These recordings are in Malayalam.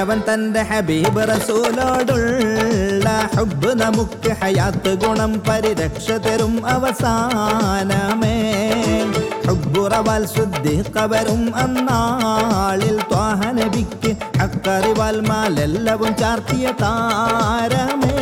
മായവൻ തന്റെ ഹബീബ് റസൂലോടുള്ള ഹുബ് നമുക്ക് ഹയാത്ത് ഗുണം പരിരക്ഷ തരും അവസാനമേ ഹുബുറവാൽ ശുദ്ധി കവരും അന്നാളിൽ ത്വാഹ നബിക്ക് അക്കറിവാൽ മാലെല്ലവും ചാർത്തിയ താരമേ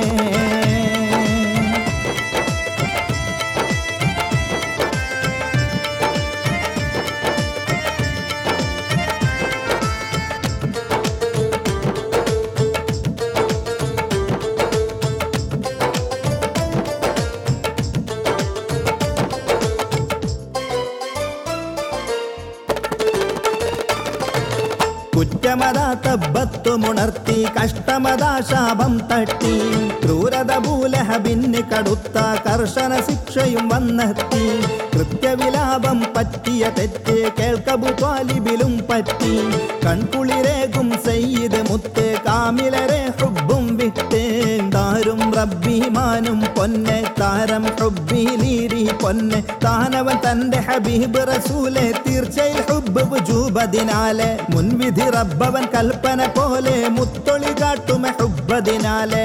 കുറ്റമതാ തബ്ബത്തുമുണർത്തി കഷ്ടമതാ ശാപം തട്ടി ക്രൂരത ഭൂലഹബിന് കടുത്ത കർശന ശിക്ഷയും വന്നെത്തി കൃത്യവിലാപം പറ്റിയ തെറ്റ് കേൾക്കബു ത്വാലിബിലും പറ്റി കൺകുളിരേകും സയ്യിദ് മുത്ത് കാമിലരെ ഹുബും വിട്ട് താരും റബ്ബിമാനും പൊന്നെ താരം ഹുബിലീരി പൊന്നെ താനവൻ തന്റെ ഹബീബ് റസൂലെ തീർച്ചയിൽ ഹുബ് വുജൂബതിനാലെ മുൻവിധി റബ്ബവൻ കൽപ്പന പോലെ മുത്തൊളി കാട്ടുമ ഹുബതിനാലെ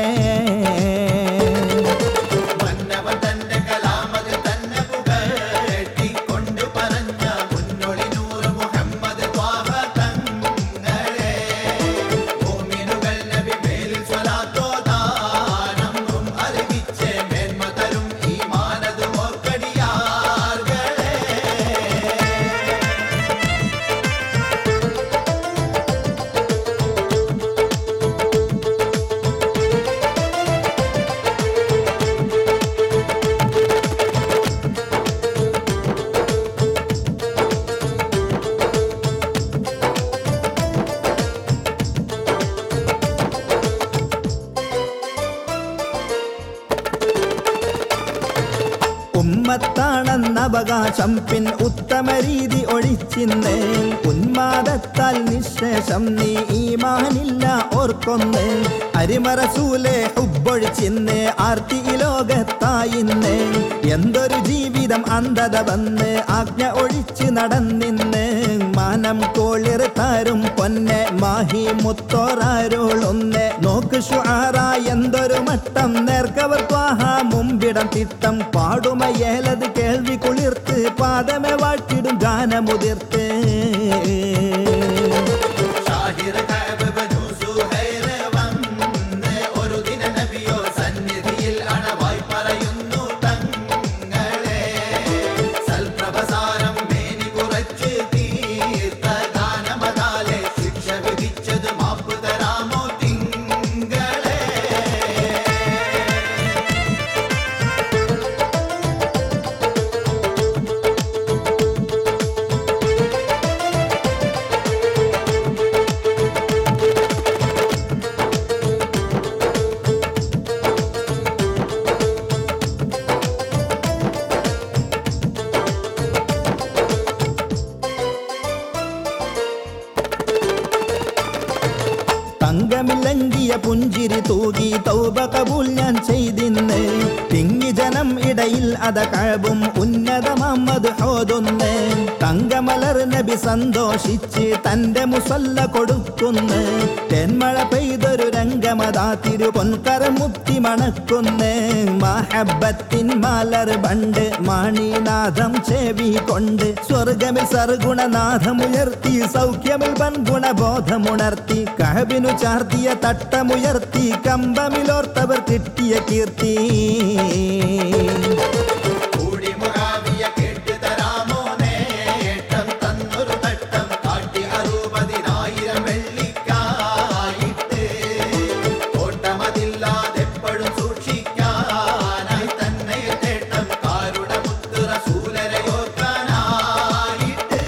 മന്നവൻ തന്റെ കലാമതിൽ തന്നെ പുകഴ്ത്തി കൊണ്ട് പറഞ്ഞ മുന്നൊളി നൂറ് മുഹമ്മദ് ത്വാഹ തങ്ങളെ മോമിനുകൾ നബി മേലിൽ സ്വലാത്തോ ദാനം അറിവിച്ച് മേന്മ തരും ഈ മാനത് ഓർക്കടിയാർകളെ ഉമ്മത്താണെന്നവകാശം പിൻ ഉത്തമ രീതി ഒഴിച്ചിന്ന് ഉന്മാദത്താൽ നിശേഷം നീ ഈമാനില്ല ഓർക്കൊന്ന് അരിമറസൂലെ ഹുബൊഴിച്ചിന്ന് ആർത്തി ഈ ലോകത്തായിന്ന് എന്തൊരു ജീവിതം അന്ധത വന്ന് ആജ്ഞ ഒഴിച്ച് നടന്നിന്ന് മാനം കോളിർ താരും പൊന്നെ മാഹി മുത്തോറാരോളൊന്ന് നോക്ക് ഷുആറ എന്തൊരു മട്ടം നേർക്കവർ ത്വാഹ മുമ്പിടം തിട്ടം പാടുമയേലത് കേൾവി കുളിർത്ത് പാദമെ വാട്ടിടും ഗാനമുതിർത്ത് ഷാഹിർ കഅബ് ബനു സുഹൈർ വന്ന് ഒരു ദിന നബിയോ സന്നിധിയിൽ അണവായി പറയുന്നു തങ്ങളെ സൽപ്രഭസാരം മേനി കുറച്ച് തീർത്ത ഗാനമതാലെ ശിക്ഷ വിധിച്ചത് മാപ്പ് തരാമോ തിങ്കളെ തങ്കമില്ലങ്കിയ പുഞ്ചിരി തൂകി തൗബ കബൂൽ ഞാൻ ചെയ്തിന്ന് തിങ്ങി ജനം ഇടയിൽ അത കഴവും ഉന്നത മമ്മദ് ഹോതൊന്ന് തങ്കമലർ നബി സന്തോഷിച്ച് തന്റെ മുസല്ല കൊടുക്കുന്ന് തെന്മഴ പെയ്തൊരു രംഗമതാ തിരു പൊൻകര മുത്തി മണക്കുന്ന് മഹബത്തിൻ മലർ ബണ്ട് മാണിനാഥം ചെവി കൊണ്ട് സ്വർഗമിൽ സർഗുണനാഥമുയർത്തി സൗഖ്യമിൽ വൻഗുണബോധമുണർത്തി കഹബിനു ചാർത്തിയ തട്ടമുയർത്തി കമ്പമിലോർത്തവർ കിട്ടിയ കീർത്തി കൂടി മുറാവിയ കേട്ട് തരാമോ നേട്ടം തന്നൊരു തട്ടം കാട്ടി അറുപതിനായിരം വെള്ളിക്കായിട്ട് ഓട്ടമതില്ലാതെപ്പോഴും സൂക്ഷിക്കാനായി തന്നെ തേട്ടം കാരുട മുത്ത് റസൂലരയോർക്കാനായിട്ട്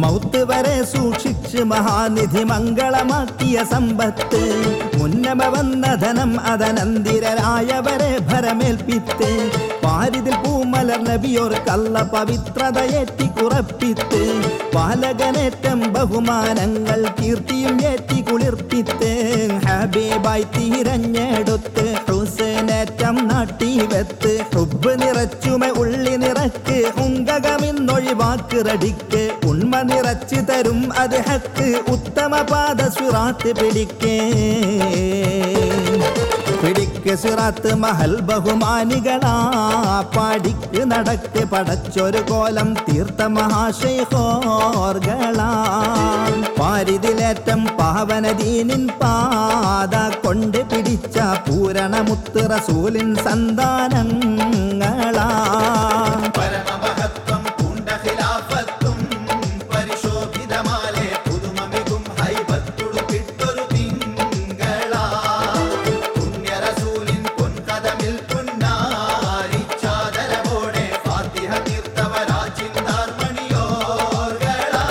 മൗത്ത് വരെ സൂക്ഷിച്ച് മഹാനിധി മംഗളമാക്കിയ സമ്പത്ത് മുന്നമ വന്ന ധനം അതനന്തിരരായവരെ ഭരമേൽപ്പിത്ത് പാരിതിൽ പൂമലർ നബിയോർ കള്ള പവിത്രതയേറ്റി കുറപ്പിത്ത് പാലകനേറ്റം ബഹുമാനങ്ങൾ കീർത്തിയും ഏറ്റി കുളിർപ്പിത്ത് ഹബീബായി തിരഞ്ഞെടുത്ത് ഹുസൈനേറ്റം നാട്ടി വെത്ത് ഹുബ് നിറച്ചുമ ഉള്ളി നിറക്ക് ഉങ്കകമിന്നൊഴിവാക്ക് റടിക്ക് ഉണ്മ നിറച്ചു തരും അത് ഹക്ക് ഉത്തമ പാദ സുറാത്ത് പിടിക്കേ പിടിക്ക് സിറാത്ത് മഹൽ ബഹുമാനികളാ പാടിക്ക് നടക്ക് പടച്ചൊരു കോലം തീർത്ത മഹാശൈഹോർകളാ പാരിതിലേറ്റം പാവനദീനിൻ പാത കൊണ്ട് പിടിച്ച പൂരണമുത്ത് റസൂലിൻ സന്താനങ്ങളാ പരമമഹത്വം പൂണ്ട ഖിലാഫത്തും പരിശോഭിതമാലെ പുതുമമികും ഹൈബത്തുടുപ്പിട്ടൊരു തിങ്കളാ പുണ്യറസൂലിൻ പൊൻകഥമിൽ പുന്നാരിച്ചാദരവോടെ ഫാത്തിഹ തീർത്തവരാ ചിന്താർമണിയോർകളാ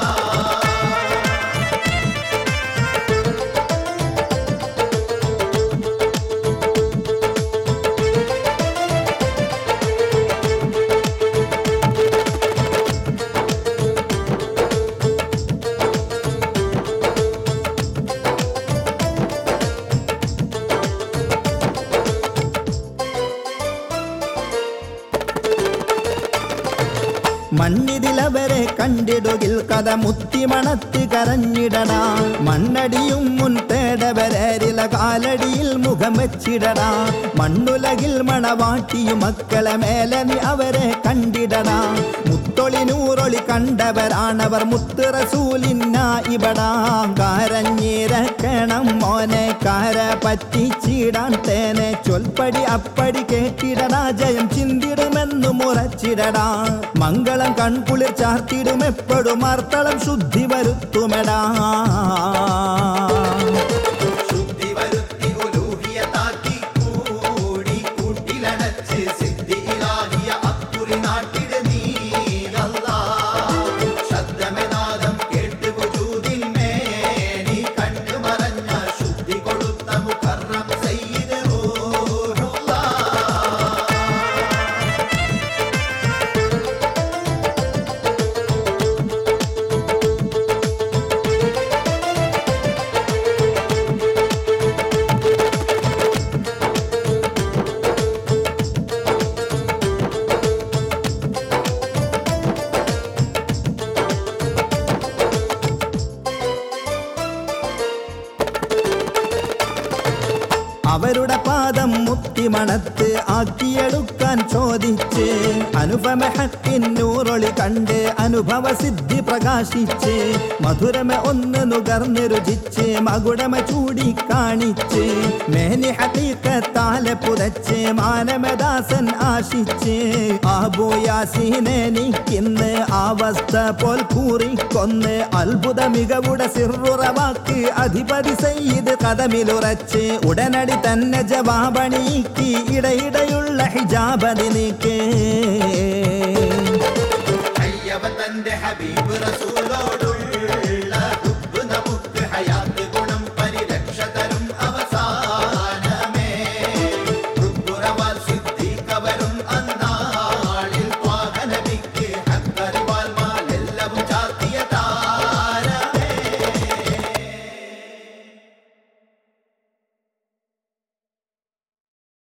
മണ്ണിതിലവരെ കണ്ടിടുകിൽ കഥ മുത്തിമണത്ത് കരഞ്ഞിടടാ മണ്ണടിയും മുൻ തേടവരരില കാലടിയിൽ മുഖം വെച്ചിടടാ മണ്ണുലകിൽ മണവാട്ടിയും മക്കളെ മേലെ നീ അവരെ കണ്ടിടടാ മുത്തൊളി നൂറൊളി കണ്ടവരാണവർ മുത്ത് റസൂലിന്ന ഇബടാ കരഞ്ഞിരക്കണം മോനെ കാര പറ്റിച്ചിടാൻ തേനെ ചൊൽപ്പടി അപ്പടി കേട്ടിടടാ ജയം ചിന്തിടുമെന്നു മുറച്ചിടടാ മംഗളം കൺകുളിർ ചാർത്തിടും എപ്പോഴും അർത്തളം ശുദ്ധി വരുത്തുമെടാ ശുദ്ധി വരുത്തി ഉലൂഹിയത്താക്കി കൂടി കൂട്ടിലടച്ച് സിദ്ധി ഇലാഹിയ അക്കുറി നാട്ടിട് നീ അല്ലാ ശബ്ദമെനാദം കേട്ട് വുജൂദിൻ മേനി കണ്ടു മറഞ്ഞ ശുദ്ധി കൊടുത്ത മുഖറം സയ്യിദ് റൂഹുല്ലാ അവരുടെ പാദം മുത്തിമണത്ത് ആക്കിയെടുക്കാൻ ചോദിച്ച് അനുപമ ഹക്കിൻ നൂറൊളി കണ്ട് അനുഭവ സിദ്ധി പ്രകാശിച്ച് മധുരമ ഒന്ന് നുകർന്ന് രുചിച്ച് മകുടമ ചൂടി കാണിച്ച് മേനി ഹത്തീക്കത്താലെ പുതച്ച് മാനമദാസൻ ആശിച്ച് ആബോയാസീനെ നീക്കിന്ന് അവസ്ഥ പോൽ കൂറിക്കൊന്ന് അത്ഭുത മികവുടെ സിറുറവാക്ക് അധിപതി സയ്യിദ് കഥമിലുറച്ച് ഉടനടി തന്നെ ജവാബണിക്ക് ഇടയിടയുള്ള ഹിജാബതി നീക്ക് അയ്യവ തന്റെ ഹബീബ് റസൂലോടുള്ള